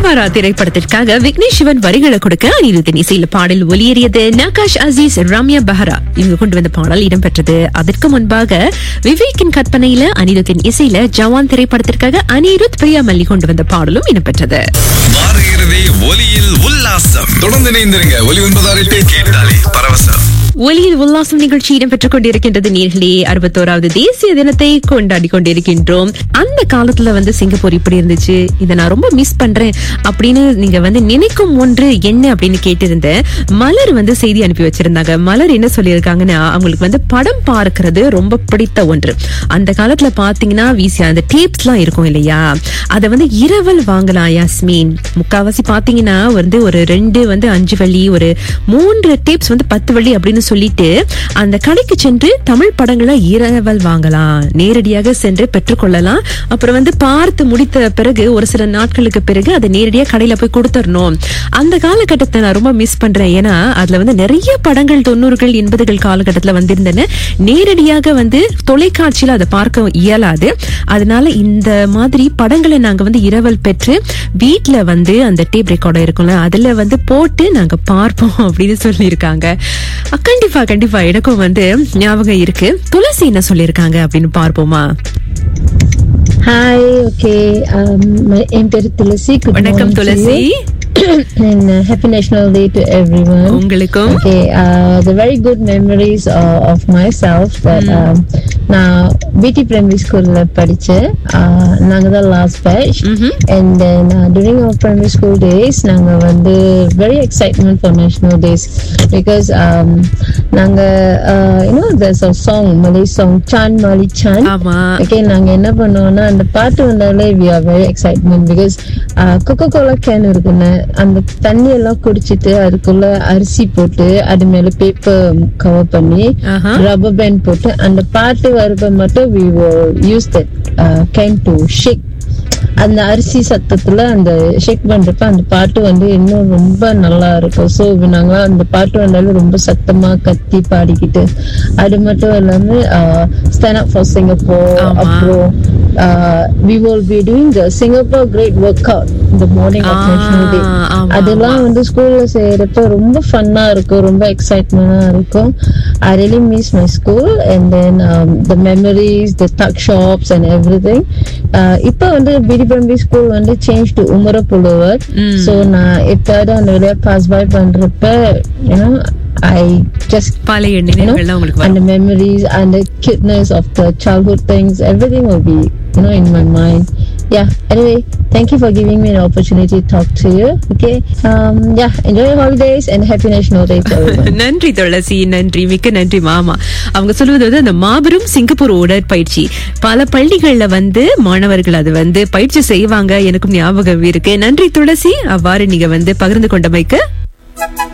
காந்தாரா திரைப்படத்திற்காக விக்னேஷ் சிவன் வரிகளை கொடுக்க அனிருத்தின் இசையில பாடல் ஒலியேறியது நகாஷ் அசீஸ் ரம்யா பஹரா இவங்க கொண்டு வந்த பாடல் இடம்பெற்றது அதற்கு முன்பாக விவேக்கின் கற்பனையில அனிருத்தின் இசையில ஜவான் திரைப்படத்திற்காக அனிருத் பிரியா மல்லி கொண்டு வந்த பாடலும் இடம்பெற்றது வார இறுதி ஒலியில் உல்லாசம் தொடர்ந்து இணைந்திருங்க ஒலி ஒன்பதாறு எட்டு கேட்டாலே பரவசம் ஒலியில் உல்லாசம் நிகழ்ச்சி இடம்பெற்றுக் கொண்டிருக்கின்றது நேர்களே அறுபத்தோராவது தேசிய தினத்தை கொண்டாடி கொண்டிருக்கின்றோம் அந்த காலத்துல வந்து சிங்கப்பூர் இப்படி இருந்துச்சு இதை நான் ரொம்ப மிஸ் பண்றேன் அப்படின்னு நீங்க வந்து நினைக்கும் ஒன்று என்ன அப்படின்னு கேட்டிருந்தேன் மலர் வந்து செய்தி அனுப்பி வச்சிருந்தாங்க மலர் என்ன சொல்லியிருக்காங்கன்னா அவங்களுக்கு வந்து படம் பார்க்கிறது ரொம்ப பிடித்த ஒன்று அந்த காலத்துல பாத்தீங்கன்னா வீசி அந்த டேப்ஸ் எல்லாம் இருக்கும் இல்லையா அதை வந்து இரவல் வாங்கலாம் யாஸ்மின் முக்காவாசி பாத்தீங்கன்னா வந்து ஒரு ரெண்டு வந்து அஞ்சு வள்ளி ஒரு மூன்று டேப்ஸ் வந்து பத்து வள்ளி அப்படின்னு சொல்லிட்டு அந்த கடைக்கு சென்று தமிழ் படங்களை இரவல் வாங்கலாம் நேரடியாக சென்று பெற்றுக்கொள்ளலாம் அப்புறம் வந்து பார்த்து முடித்த பிறகு ஒரு சில நாட்களுக்கு பிறகு அதை நேரடியாக கடையில போய் கொடுத்துடணும் அந்த காலகட்டத்தை நான் ரொம்ப மிஸ் பண்றேன் ஏன்னா அதுல வந்து நிறைய படங்கள் தொண்ணூறுகள் எண்பதுகள் காலகட்டத்துல வந்திருந்தன நேரடியாக வந்து தொலைக்காட்சியில அதை பார்க்க இயலாது அதனால இந்த மாதிரி படங்களை நாங்க வந்து இரவல் பெற்று வீட்ல வந்து அந்த டேப் ரெக்கார்டர் இருக்கும்ல அதுல வந்து போட்டு நாங்க பார்ப்போம் அப்படின்னு சொல்லியிருக்காங்க அஹ் கண்டிப்பா கண்டிப்பா எனக்கும் வந்து ஞாபகம் இருக்கு துளசி என்ன சொல்லியிருக்காங்க அப்படின்னு பார்ப்போமா Hi, okay. Um, my என் பேரு துளசி Good வணக்கம் morning to Thulasi you. and uh, happy National Day to everyone. உங்களுக்கும் Okay, uh, the very good memories uh, of myself that um, நான் பிடி பிரைமரி ஸ்கூல்ல படிச்சேன் uh, நாங்க தான் last batch and then uh, during our primary school days நாங்க வந்து very excitement for national days because um, நாங்க uh, you know there's a song Malay song Chan Mali Chan ஆமா ஓகே நாங்க என்ன பண்ணுவோம்னா அந்த பாட்டு வந்தாலே we are very excitement because Coca Cola can இருக்குன்னு அந்த தண்ணி எல்லாம் குடிச்சிட்டு அதுக்குள்ள அரிசி போட்டு அது மேல பேப்பர் கவர் பண்ணி ஆஹா. ரப்பர் பேண்ட் போட்டு அந்த பாட்டு வரப்ப மட்டும் we use that can to shake அந்த அரிசி சத்தத்துல அந்த ஷேக் பண்றப்ப அந்த பாட்டு வந்து இன்னும் ரொம்ப நல்லா இருக்கும் ஸோ நாங்க அந்த பாட்டு வந்தாலும் ரொம்ப சத்தமா கத்தி பாடிக்கிட்டு அது மட்டும் இல்லாம ஸ்டாண்ட் அப் ஃபார் சிங்கப்பூர் ஆமா. அப்புறம் we will be doing the Singapore great work out இந்த morning of ah, national day ஆமா, அதெல்லாம் வந்து ஸ்கூல்ல செய்யறப்ப ரொம்ப ஃபன்னா இருக்கும் ரொம்ப எக்ஸைட்மெண்டா இருக்கும் I really miss my school and then the memories the tuck shops and everything இப்போ வந்து பிடி பிரைமரி ஸ்கூல் வந்து சேஞ்ச் டு உமர புலவர் ம். ஸோ நான் எப்பயாவது அந்த வழியா பாஸ் பை பண்றப்ப ஏன்னா ஐ ஜஸ்ட் பழைய you know, நினைவுகள்லாம் உங்களுக்கு and வரும் the memories and the cuteness of the childhood things, everything will be, you know, in my mind. Yeah. Anyway, thank you for giving me an opportunity to talk to you. Okay. Um. Yeah. Enjoy your holidays and happy National Day to everyone. நன்றி துளசி நன்றி மிக்க நன்றி மாமா அவங்க சொல்வது வந்து அந்த மாபெரும் சிங்கப்பூர் உடற்பயிற்சி பல பள்ளிகள்ல வந்து மாணவர்கள் அது வந்து பயிற்சி செய்வாங்க எனக்கும் ஞாபகம் இருக்கு நன்றி துளசி அவ்வாறு நீங்க வந்து பகிர்ந்து கொண்டமைக்கு